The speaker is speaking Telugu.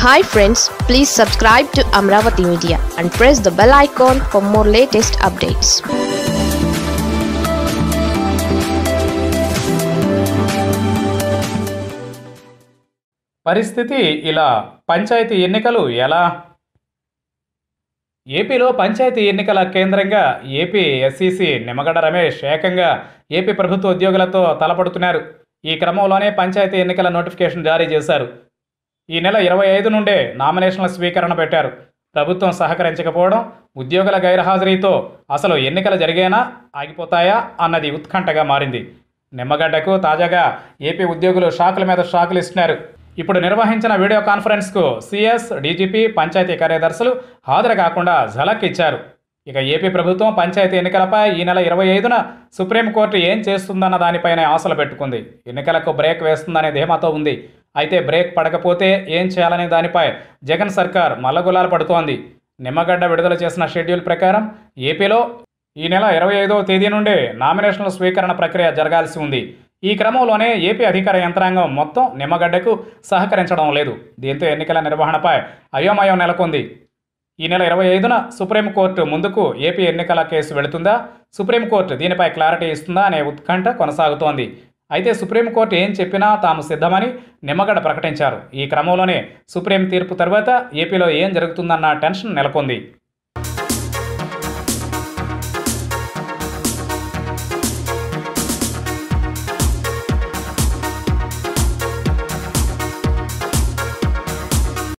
hi friends please subscribe to Amaravati media and press the bell icon for more latest updates పరిస్థితి ఇలా పంచాయతీ ఎన్నికలు ఎలా ఏపీలో పంచాయతీ ఎన్నికల కేంద్రంగా ఏపీ ఎస్సీసీ నిమ్మగడ్డ రమేష్ ఏకంగా ఏపీ ప్రభుత్వ ఉద్యోగులతో తలపడుతున్నారు ఈ క్రమంలోనే పంచాయతీ ఎన్నికల నోటిఫికేషన్ జారీ చేశారు ఈ నెల ఇరవై ఐదు నుండే నామినేషన్ల స్వీకరణ పెట్టారు ప్రభుత్వం సహకరించకపోవడం ఉద్యోగుల గైర్హాజరీతో అసలు ఎన్నికలు జరిగేనా ఆగిపోతాయా అన్నది ఉత్కంఠగా మారింది నిమ్మగడ్డకు తాజాగా ఏపీ ఉద్యోగులు షాకుల మీద షాకులు ఇస్తున్నారు ఇప్పుడు నిర్వహించిన వీడియో కాన్ఫరెన్స్కు సీఎస్ డీజీపీ పంచాయతీ కార్యదర్శులు హాజరు కాకుండా ఝలక్ ఇచ్చారు ఇక ఏపీ ప్రభుత్వం పంచాయతీ ఎన్నికలపై ఈ నెల ఇరవై ఐదున సుప్రీంకోర్టు ఏం చేస్తుందన్న దానిపైనే ఆశలు పెట్టుకుంది ఎన్నికలకు బ్రేక్ వేస్తుందనే ధీమాతో ఉంది అయితే బ్రేక్ పడకపోతే ఏం చేయాలనే దానిపై జగన్ సర్కార్ మల్లగులాలు పడుతోంది నిమ్మగడ్డ విడుదల చేసిన షెడ్యూల్ ప్రకారం ఏపీలో ఈ నెల ఇరవై ఐదవ తేదీ నుండే నామినేషన్ల స్వీకరణ ప్రక్రియ జరగాల్సి ఉంది ఈ క్రమంలోనే ఏపీ అధికార యంత్రాంగం మొత్తం నిమ్మగడ్డకు సహకరించడం లేదు దీంతో ఎన్నికల నిర్వహణపై అయోమయం నెలకొంది ఈ నెల ఇరవై ఐదున సుప్రీంకోర్టు ముందుకు ఏపీ ఎన్నికల కేసు వెళుతుందా సుప్రీంకోర్టు దీనిపై క్లారిటీ ఇస్తుందా అనే ఉత్కంఠ కొనసాగుతోంది అయితే సుప్రీంకోర్టు ఏం చెప్పినా తాము సిద్ధమని నిమ్మగడ్డ ప్రకటించారు ఈ క్రమంలోనే సుప్రీం తీర్పు తర్వాత ఏపీలో ఏం జరుగుతుందన్న టెన్షన్ నెలకొంది